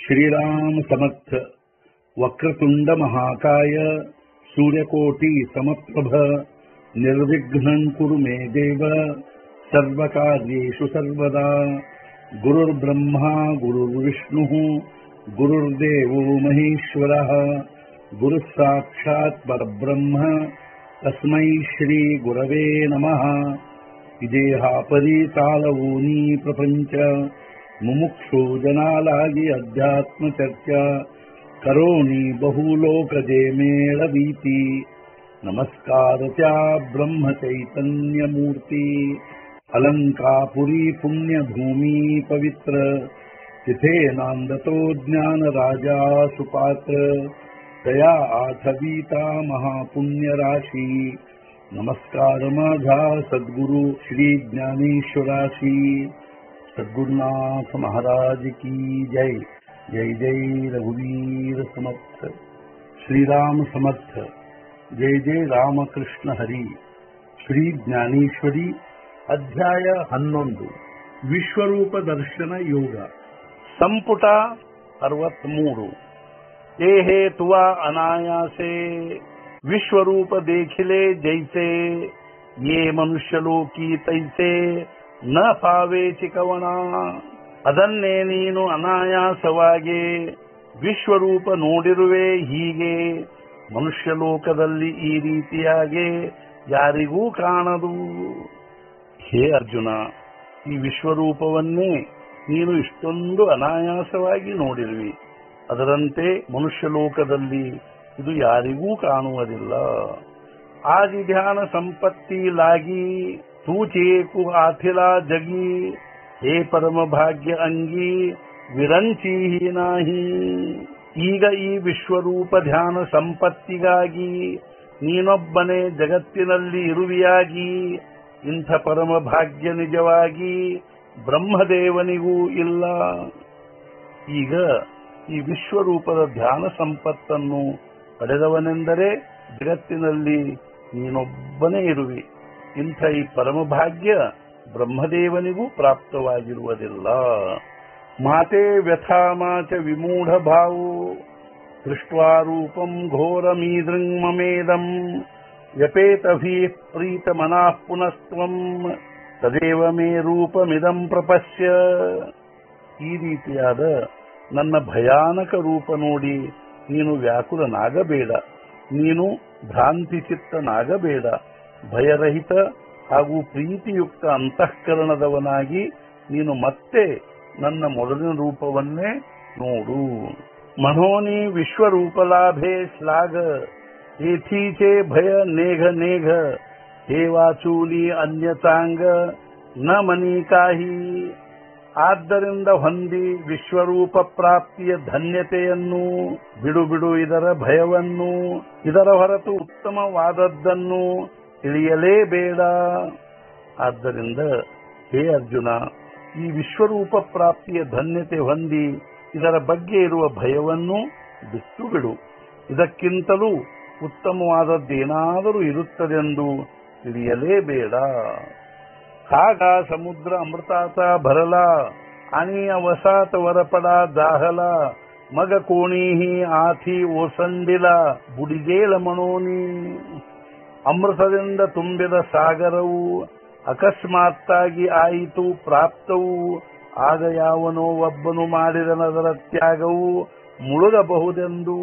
श्रीराम समर्थ वक्रतुंड महाकाय सूर्यकोटि समप्रभ निर्विघ्नं कुरु मे देव सर्वकार्येषु सर्वदा गुरुर्ब्रह्मा गुरुर्विष्णुः गुरुर्देवो महेश्वरः गुरुः साक्षात् परब्रह्म तस्मै श्रीगुरवे नमः ಇದೇಹಾಪರಿ ತಾಳವೂನಿ ಪ್ರಪಂಚ ಮುಮುಕ್ಷು ಜನಾಲಾಗಿ ಅಧ್ಯಾತ್ಮ ಚರ್ಚಾ ಕರೋಣಿ ಬಹುಲೋಕಜೆ ಮೇಳವೀತಿ ನಮಸ್ಕಾರ ಚ ಬ್ರಹ್ಮ ಚೈತನ್ಯ ಮೂರ್ತಿ ಅಲಂಕಾಪುರಿ ಪುಣ್ಯ ಭೂಮಿ ಪವಿತ್ರ तिथे नांदतो ज्ञान राजा सुपात्र दया आठवीता महापुण्य राशी नमस्कार माझा सद्गुरु श्री ज्ञानेश्वराशी सद्गुरुनाथ महाराज की जय जय जय रघुवीर समर्थ श्रीराम समर्थ जय जय ರಾಮಕೃಷ್ಣ ಹರಿ ಶ್ರೀ ಜ್ಞಾನೇಶ್ವರಿ ಅಧ್ಯಾಯ ಹನ್ನೊಂದು ವಿಶ್ವರೂಪ ದರ್ಶನ ಯೋಗ ಸಂಪುಟ ಅರವತ್ಮೂರು ते हेतुवा अनायासे विश्वरूप देखिले जैसे ये मनुष्य लोकी तैसे ನ ಪಾವೆ ಚಿಕವಣ ಅದನ್ನೇ ನೀನು ಅನಾಯಾಸವಾಗಿ ವಿಶ್ವರೂಪ ನೋಡಿರುವೆ ಹೀಗೆ ಮನುಷ್ಯ ಲೋಕದಲ್ಲಿ ಈ ರೀತಿಯಾಗಿ ಯಾರಿಗೂ ಕಾಣದು ಹೇ ಅರ್ಜುನ ಈ ವಿಶ್ವರೂಪವನ್ನೇ ನೀನು ಇಷ್ಟೊಂದು ಅನಾಯಾಸವಾಗಿ ನೋಡಿರುವಿ ಅದರಂತೆ ಮನುಷ್ಯ ಲೋಕದಲ್ಲಿ ಇದು ಯಾರಿಗೂ ಕಾಣುವುದಿಲ್ಲ ಆದಿ ಧ್ಯಾನ ಸಂಪತ್ತಿ ಲಾಗಿ ತೂಚೇಕು ಆಥಿಲಾ ಜಗಿ ಹೇ ಪರಮ ಭಾಗ್ಯ ಅಂಗಿ ವಿರಂಚಿ ನಾಹಿ ಈಗ ಈ ವಿಶ್ವರೂಪ ಧ್ಯಾನ ಸಂಪತ್ತಿಗಾಗಿ ನೀನೊಬ್ಬನೇ ಜಗತ್ತಿನಲ್ಲಿ ಇರುವಿಯಾಗಿ ಇಂಥ ಪರಮ ಭಾಗ್ಯ ನಿಜವಾಗಿ ಬ್ರಹ್ಮದೇವನಿಗೂ ಇಲ್ಲ ಈಗ ಈ ವಿಶ್ವರೂಪದ ಧ್ಯಾನ ಸಂಪತ್ತನ್ನು ಪಡೆದವನೆಂದರೆ ಜಗತ್ತಿನಲ್ಲಿ ನೀನೊಬ್ಬನೇ ಇರುವಿ ಇಂಥ ಈ ಪರಮಭಾಗ್ಯ ಬ್ರಹ್ಮದೇವನಿಗೂ ಪ್ರಾಪ್ತವಾಗಿರುವುದಿಲ್ಲ ಮಾತೆ ವ್ಯಥಾಮಾಚ ವಿಮೂಢ ಭಾವು ದೃಷ್ಟ್ವಾ ರೂಪಂ ಘೋರಮೀದೃಂಗಮೇದಂ ವ್ಯಪೇತಭೀ ಪ್ರೀತ ಮನಃ ಪುನಸ್ತ್ವಂ ತದೇವ ಮೇ ರೂಪಮಿದಂ ಪ್ರಪಶ್ಯ ಈ ರೀತಿಯಾದ ನನ್ನ ಭಯಾನಕ ರೂಪ ನೋಡಿ ನೀನು ವ್ಯಾಕುಲನಾಗಬೇಡ ನೀನು ಭ್ರಾಂತಿ ಚಿತ್ತನಾಗಬೇಡ ಭಯರಹಿತ ಹಾಗೂ ಪ್ರೀತಿಯುಕ್ತ ಅಂತಃಕರಣದವನಾಗಿ ನೀನು ಮತ್ತೆ ನನ್ನ ಮೊದಲಿನ ರೂಪವನ್ನೇ ನೋಡು ಮನೋನಿ ವಿಶ್ವರೂಪಲಾಭೆ ಶ್ಲಾಘ ಏಥೀಚೆ ಭಯ ನೇಘ ನೇಘ ಹೇ ವಾಚೂಲಿ ಅನ್ಯತಾಂಗ ನ ಮನೀಕಾಹಿ ಆದ್ದರಿಂದ ಹೊಂದಿ ವಿಶ್ವರೂಪ ಪ್ರಾಪ್ತಿಯ ಧನ್ಯತೆಯನ್ನು ಬಿಡು ಬಿಡು ಇದರ ಭಯವನ್ನು ಇದರ ಹೊರತು ಉತ್ತಮವಾದದ್ದನ್ನು ತಿಳಿಯಲೇಬೇಡ ಆದ್ದರಿಂದ ಹೇ ಅರ್ಜುನ ಈ ವಿಶ್ವರೂಪ ಪ್ರಾಪ್ತಿಯ ಧನ್ಯತೆ ಹೊಂದಿ ಇದರ ಬಗ್ಗೆ ಇರುವ ಭಯವನ್ನು ಬಿಟ್ಟು ಬಿಡು ಇದಕ್ಕಿಂತಲೂ ಉತ್ತಮವಾದದ್ದೇನಾದರೂ ಇರುತ್ತದೆಂದು ತಿಳಿಯಲೇಬೇಡ ಕಾಗ ಸಮುದ್ರ ಅಮೃತಾತ ಭರಲ आणि अवसात वरपडा दाहला मग कोणीही आथी ओसंडिला ಬುಡಿಗೇಳ ಮಣೋನಿ ಅಮೃತದಿಂದ ತುಂಬಿದ ಸಾಗರವು ಅಕಸ್ಮಾತ್ತಾಗಿ ಆಯಿತು ಪ್ರಾಪ್ತವು ಆಗ ಯಾವನೋ ಒಬ್ಬನು ಮಾಡಿದನದರ ತ್ಯಾಗವು ಮುಳುಗಬಹುದೆಂದು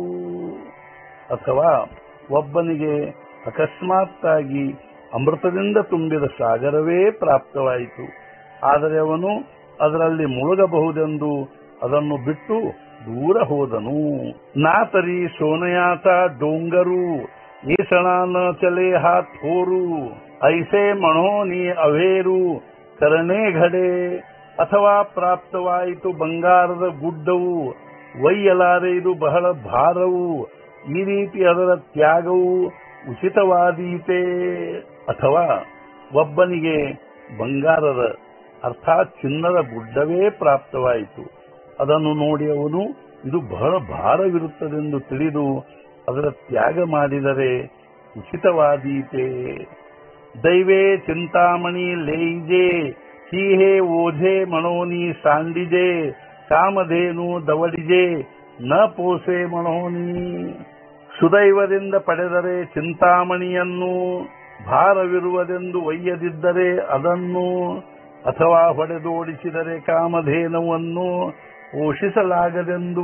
ಅಥವಾ ಒಬ್ಬನಿಗೆ ಅಕಸ್ಮಾತ್ತಾಗಿ ಅಮೃತದಿಂದ ತುಂಬಿದ ಸಾಗರವೇ ಪ್ರಾಪ್ತವಾಯಿತು ಆದರೆ ಅವನು ಅದರಲ್ಲಿ ಮುಳುಗಬಹುದೆಂದು ಅದನ್ನು ಬಿಟ್ಟು ದೂರ ಹೋದನು ನಾತರಿ ಸೋನಯಾತ ಡೋಂಗರು ಈಸಣಾನ ಚಲೆ ಹಾತ್ ಹೋರು ಐಸೆ ಮಣೋನಿ ಅವೇರು ಕರಣೆ ಘಡೆ ಅಥವಾ ಪ್ರಾಪ್ತವಾಯಿತು ಬಂಗಾರದ ಗುಡ್ಡವು ಒಯ್ಯಲಾರೆ ಇದು ಬಹಳ ಭಾರವು ಈ ರೀತಿ ಅದರ ತ್ಯಾಗವು ಉಚಿತವಾದೀತೆ ಅಥವಾ ಒಬ್ಬನಿಗೆ ಬಂಗಾರದ ಅರ್ಥಾತ್ ಚಿನ್ನದ ಗುಡ್ಡವೇ ಪ್ರಾಪ್ತವಾಯಿತು ಅದನ್ನು ನೋಡಿ ಅವನು ಇದು ಬಹಳ ಭಾರವಿರುತ್ತದೆಂದು ತಿಳಿದು ಅದರ ತ್ಯಾಗ ಮಾಡಿದರೆ ಉಚಿತವಾದೀತೆ ದೈವೇ ಚಿಂತಾಮಣಿ ಲೇಯಿಜೆ ಹೀಹೆ ಓझे ಮಣೋನಿ ಸಾಂಡಿಜೆ ಕಾಮಧೇನು ದವಡಿಗೆ ನ ಪೋಸೆ ಮನೋನಿ ಸುದೈವದಿಂದ ಪಡೆದರೆ ಚಿಂತಾಮಣಿಯನ್ನು ಭಾರವಿರುವುದೆಂದು ಒಯ್ಯದಿದ್ದರೆ ಅದನ್ನು ಅಥವಾ ಹೊಡೆದೋಡಿಸಿದರೆ ಕಾಮಧೇನವನ್ನು ಪೋಷಿಸಲಾಗದೆಂದು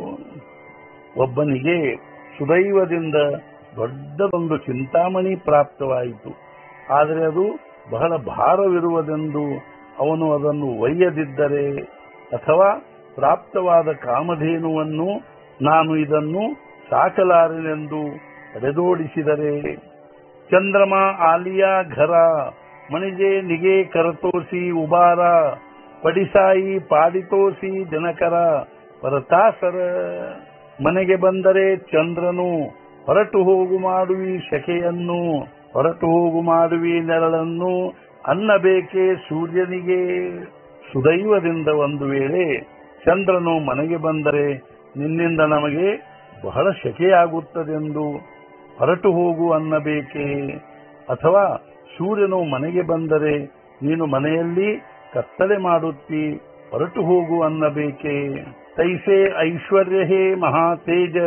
ಒಬ್ಬನಿಗೆ ಸುದೈವದಿಂದ ದೊಡ್ಡದೊಂದು ಚಿಂತಾಮಣಿ ಪ್ರಾಪ್ತವಾಯಿತು ಆದರೆ ಅದು ಬಹಳ ಭಾರವಿರುವುದೆಂದು ಅವನು ಅದನ್ನು ಒಯ್ಯದಿದ್ದರೆ ಅಥವಾ ಪ್ರಾಪ್ತವಾದ ಕಾಮಧೇನುವನ್ನು ನಾನು ಇದನ್ನು ಸಾಕಲಾರೆನೆಂದು ಹೊಡೆದೋಡಿಸಿದರೆ ಚಂದ್ರಮ ಆಲಿಯಾ ಘರ ಮಣಿಜೆ ನಿಗೆ ಕರತೋಸಿ ಉಬಾರ ಪಡಿಸಾಯಿ ಪಾಡಿತೋಸಿ ಜನಕರ ಪರತಾಸರ ಮನೆಗೆ ಬಂದರೆ ಚಂದ್ರನು ಹೊರಟು ಹೋಗು ಮಾಡುವಿ ಶಕೆಯನ್ನು ಹೊರಟು ಹೋಗು ಮಾಡುವಿ ನೆರಳನ್ನು ಅನ್ನಬೇಕೆ ಸೂರ್ಯನಿಗೆ ಸುದೈವದಿಂದ ಒಂದು ವೇಳೆ ಚಂದ್ರನು ಮನೆಗೆ ಬಂದರೆ ನಿನ್ನಿಂದ ನಮಗೆ ಬಹಳ ಶಕೆಯಾಗುತ್ತದೆಂದು ಹೊರಟು ಹೋಗು ಅನ್ನಬೇಕೆ ಅಥವಾ ಸೂರ್ಯನು ಮನೆಗೆ ಬಂದರೆ ನೀನು ಮನೆಯಲ್ಲಿ ಕತ್ತಲೆ ಮಾಡುತ್ತಿ ಹೊರಟು ಹೋಗು ಅನ್ನಬೇಕೆ ತೈಸೆ ಐಶ್ವರ್ಯ ಹೇ ಮಹಾತೇಜ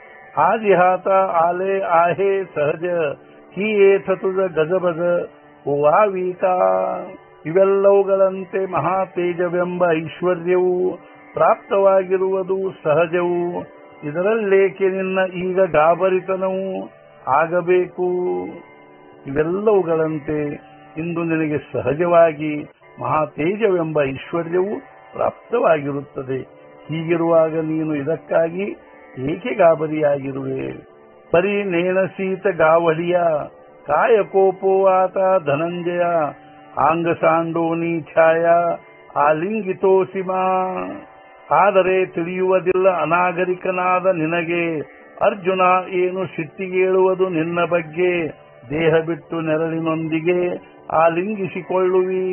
ಆದಿಹಾತ ಆಲೆ ಆಹೆ ಸಹಜ ಹೀ ಏಥ ತುಜ ಗಜಬಜ ವಾವೀಕಾ ಇವೆಲ್ಲವುಗಳಂತೆ ಮಹಾತೇಜವೆಂಬ ಐಶ್ವರ್ಯವು ಪ್ರಾಪ್ತವಾಗಿರುವುದು ಸಹಜವು ಇದರಲ್ಲೇಕೆ ನಿನ್ನ ಈಗ ಗಾಬರಿತನವು ಆಗಬೇಕು ಇವೆಲ್ಲವುಗಳಂತೆ ಇಂದು ನಿನಗೆ ಸಹಜವಾಗಿ ಮಹಾತೇಜವೆಂಬ ಐಶ್ವರ್ಯವು ಪ್ರಾಪ್ತವಾಗಿರುತ್ತದೆ ಹೀಗಿರುವಾಗ ನೀನು ಇದಕ್ಕಾಗಿ ಏಕೆ ಗಾಬರಿಯಾಗಿರುವೆ ಪರಿ ನೇಣಸೀತ ಗಾವಳಿಯ ಕಾಯಕೋಪೋವಾತ ಧನಂಜಯ ಆಂಗಸಾಂಡೋನಿ ಛಾಯ ಆಲಿಂಗಿತೋಸಿಮಾ ಆದರೆ ತಿಳಿಯುವುದಿಲ್ಲ ಅನಾಗರಿಕನಾದ ನಿನಗೆ ಅರ್ಜುನ ಏನು ಸಿಟ್ಟಿಗೇಳುವುದು ನಿನ್ನ ಬಗ್ಗೆ ದೇಹ ಬಿಟ್ಟು ನೆರಳಿನೊಂದಿಗೆ ಆಲಿಂಗಿಸಿಕೊಳ್ಳುವಿ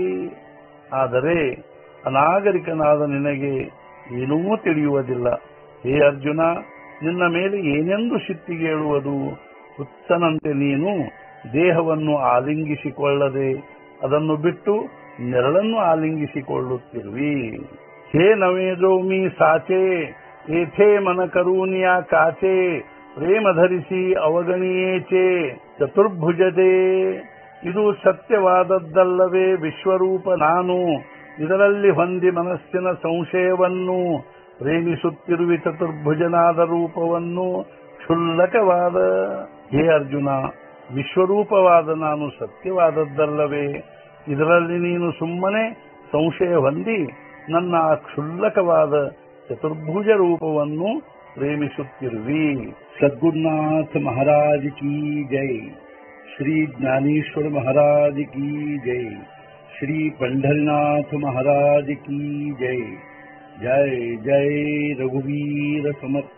ಆದರೆ ಅನಾಗರಿಕನಾದ ನಿನಗೆ ಏನೂ ತಿಳಿಯುವುದಿಲ್ಲ ಹೇ ಅರ್ಜುನ ನಿನ್ನ ಮೇಲೆ ಏನೆಂದು ಸಿಟ್ಟಿಗೇಳುವುದು ಹುಚ್ಚನಂತೆ ನೀನು ದೇಹವನ್ನು ಆಲಿಂಗಿಸಿಕೊಳ್ಳದೆ ಅದನ್ನು ಬಿಟ್ಟು ನೆರಳನ್ನು ಆಲಿಂಗಿಸಿಕೊಳ್ಳುತ್ತಿರುವಿ ಹೇ ನವೇದೋಮಿ ಸಾಚೆ ಏಥೇ ಮನ ಕರೂನಿಯ ಕಾಚೆ ಪ್ರೇಮ ಧರಿಸಿ ಅವಗಣಿಯೇಚೆ ಚತುರ್ಭುಜದೆ ಇದು ಸತ್ಯವಾದದ್ದಲ್ಲವೇ ವಿಶ್ವರೂಪ ನಾನು ಇದರಲ್ಲಿ ಹೊಂದಿ ಮನಸ್ಸಿನ ಸಂಶಯವನ್ನು ಪ್ರೇಮಿಸುತ್ತಿರುವಿ ಚತುರ್ಭುಜನಾದ ರೂಪವನ್ನು ಕ್ಷುಲ್ಲಕವಾದ ಹೇ ಅರ್ಜುನ ವಿಶ್ವರೂಪವಾದ ನಾನು ಸತ್ಯವಾದದ್ದಲ್ಲವೇ ಇದರಲ್ಲಿ ನೀನು ಸುಮ್ಮನೆ ಸಂಶಯ ಹೊಂದಿ ನನ್ನ ಆ ಕ್ಷುಲ್ಲಕವಾದ ಚತುರ್ಭುಜ ರೂಪವನ್ನು ಪ್ರೇಮಿಸುತ್ತಿರುವಿ ಸದ್ಗುರುನಾಥ ಮಹಾರಾಜ್ ಕಿ ಜೈ ಶ್ರೀ ಜ್ಞಾನೇಶ್ವರ ಮಹಾರಾಜ್ ಕಿ ಜೈ ಶ್ರೀ पंढरीनाथ महाराज की जय जय जय रघुवीर समर्थ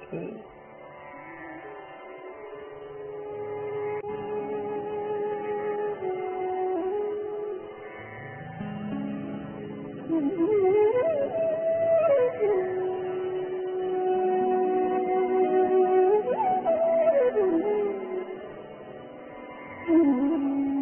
Mm-hmm.